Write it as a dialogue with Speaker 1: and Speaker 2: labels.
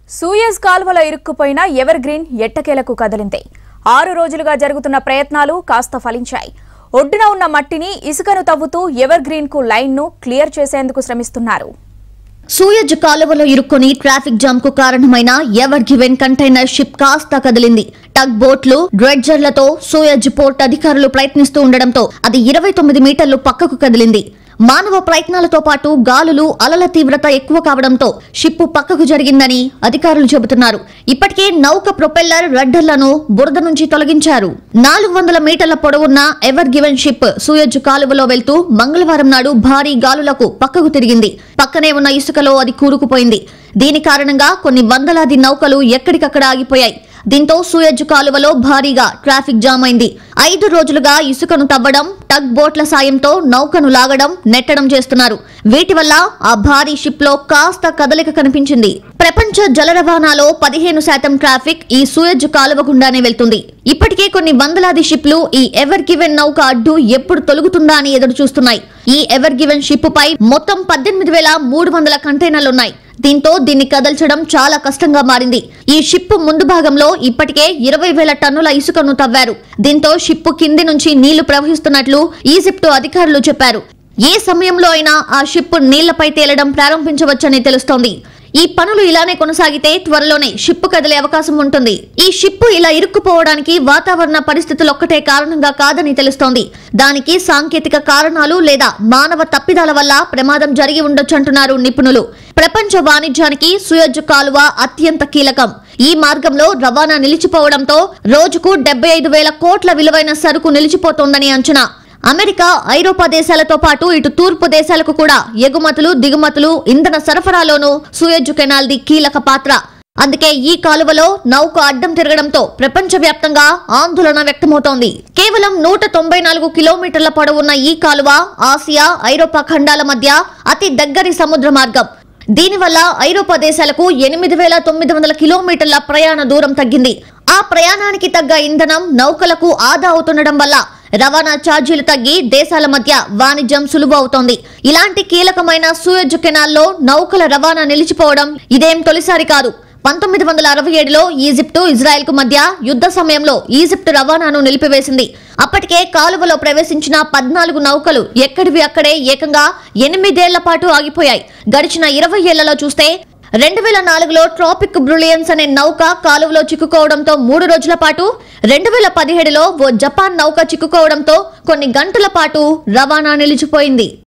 Speaker 1: Suez కాలువలో ఇరుక్కుపోయిన ever green ఎట్టకేలకు కదిలింది ఆరు రోజులుగా జరుగుతున్న ప్రయత్నాలు కాస్త ఫలించాయి ఒడ్డున ఉన్న మట్టిని ఇసుకను తవ్వుతూ ఎవర్ గ్రీన్ కు లైన్ ను క్లియర్ చేసేందుకు శ్రమిస్తున్నారు
Speaker 2: సూయజ్ కాలువలో ఇరుక్కొని ట్రాఫిక్ జామ్ కు కారణమైన ఎవర్ గివెన్ కంటైనర్ షిప్ కాస్త కదిలింది టగ్ బోట్లు డ్రెడ్జర్లతో సూయజ్ పోర్ట్ అధికారులు ప్రయత్నిస్తూ ఉండడంతో అది ఇరవై తొమ్మిది మీటర్లు పక్కకు కదిలింది మానవ ప్రయత్నాలతో పాటు గాలులు అలల తీవ్రత ఎక్కువ కావడంతో షిప్ పక్కకు జరిగిందని అధికారులు చెబుతున్నారు ఇప్పటికే నౌక ప్రొపెల్లర్ రడ్డర్లను బురద నుంచి తొలగించారు నాలుగు వందల మీటర్ల పొడవున్న ఎవర్ గివెన్ షిప్ సూయజ్ కాలువలో వెళ్తూ మంగళవారం నాడు భారీ గాలులకు పక్కకు తిరిగింది పక్కనే ఉన్న ఇసుకలో అది కూరుకుపోయింది దీని కారణంగా కొన్ని వందలాది నౌకలు ఎక్కడికక్కడ ఆగిపోయాయి దీంతో సూయజ్ కాలువలో భారీగా ట్రాఫిక్ జామ్ అయింది ఐదు రోజులుగా ఇసుకను తవ్వడం టగ్ బోట్ల సాయంతో నౌకను లాగడం నెట్టడం చేస్తున్నారు వీటి వల్ల ఆ భారీ షిప్ లో కాస్త కదలిక కనిపించింది ప్రపంచ జల రవాణాలో పదిహేను శాతం ట్రాఫిక్ ఈ సూయజ్ కాలువ గుండానే వెళ్తుంది ఇప్పటికే కొన్ని వందలాది షిప్లు ఈ ఎవర్ గివెన్ నౌక అడ్డు ఎప్పుడు తొలుగుతుందా అని ఎదురు చూస్తున్నాయి ఈ ఎవర్ గివెన్ షిప్ పై మొత్తం పద్దెనిమిది వేల మూడు వందల కంటైనర్లున్నాయి దీంతో దీన్ని కదల్చడం చాలా కష్టంగా మారింది ఈ షిప్ ముందు భాగంలో ఇప్పటికే ఇరవై వేల టన్నుల ఇసుకను తవ్వారు దీంతో షిప్ కింది నుంచి నీళ్లు ప్రవహిస్తున్నట్లు ఈజిప్టు అధికారులు చెప్పారు ఏ సమయంలో అయినా ఆ షిప్ నీళ్లపై తేలడం ప్రారంభించవచ్చని తెలుస్తోంది ఈ పనులు ఇలానే కొనసాగితే త్వరలోనే షిప్ కదిలే అవకాశం ఉంటుంది ఈ షిప్ ఇలా ఇరుక్కుపోవడానికి వాతావరణ పరిస్థితులు ఒక్కటే కారణంగా కాదని తెలుస్తోంది దానికి సాంకేతిక కారణాలు లేదా మానవ తప్పిదాల వల్ల ప్రమాదం జరిగి ఉండొచ్చంటున్నారు నిపుణులు ప్రపంచ వాణిజ్యానికి సుయజ్ కాలువ అత్యంత కీలకం ఈ మార్గంలో రవాణా నిలిచిపోవడంతో రోజుకు డెబ్బై ఐదు వేల కోట్ల విలువైన సరుకు నిలిచిపోతోందని అంచనా అమెరికా ఐరోపా దేశాలతో పాటు ఇటు తూర్పు దేశాలకు కూడా ఎగుమతులు దిగుమతులు ఇంధన సరఫరాలోనూ సూయజ్ కెనాల్ది కీలక పాత్ర అందుకే ఈ కాలువలో నౌక అడ్డం తిరగడంతో ప్రపంచవ్యాప్తంగా ఆందోళన వ్యక్తమవుతోంది కేవలం నూట తొంభై నాలుగు కిలోమీటర్ల పొడవున్న ఈ కాలువ ఆసియా ఐరోపా ఖండాల మధ్య అతి దగ్గరి సముద్ర మార్గం దీనివల్ల ఐరోపా దేశాలకు ఎనిమిది వేల తొమ్మిది వందల కిలోమీటర్ల ప్రయాణ దూరం తగ్గింది ఆ ప్రయాణానికి తగ్గ ఇంధనం నౌకలకు ఆదా అవుతుండడం వల్ల రవాణా ఛార్జీలు తగ్గి దేశాల మధ్య వాణిజ్యం సులువు అవుతోంది ఇలాంటి కీలకమైన సూయజ్ కెనాల్లో నౌకల రవాణా నిలిచిపోవడం ఇదేం తొలిసారి కాదు పంతొమ్మిది వందల అరవై ఏడులో ఈజిప్టు ఇజ్రాయెల్ కు మధ్య యుద్ధ సమయంలో ఈజిప్టు రవాణాను నిలిపివేసింది అప్పటికే కాలువలో ప్రవేశించిన పద్నాలుగు నౌకలు ఎక్కడివి అక్కడే ఏకంగా ఎనిమిదేళ్ల పాటు ఆగిపోయాయి గడిచిన ఇరవై ఏళ్లలో చూస్తే రెండు వేల నాలుగులో ట్రాపిక్ బ్రిలియన్స్ అనే నౌక కాలువలో చిక్కుకోవడంతో మూడు రోజుల పాటు రెండు వేల పదిహేడులో ఓ జపాన్ నౌక చిక్కుకోవడంతో కొన్ని గంటల పాటు రవాణా నిలిచిపోయింది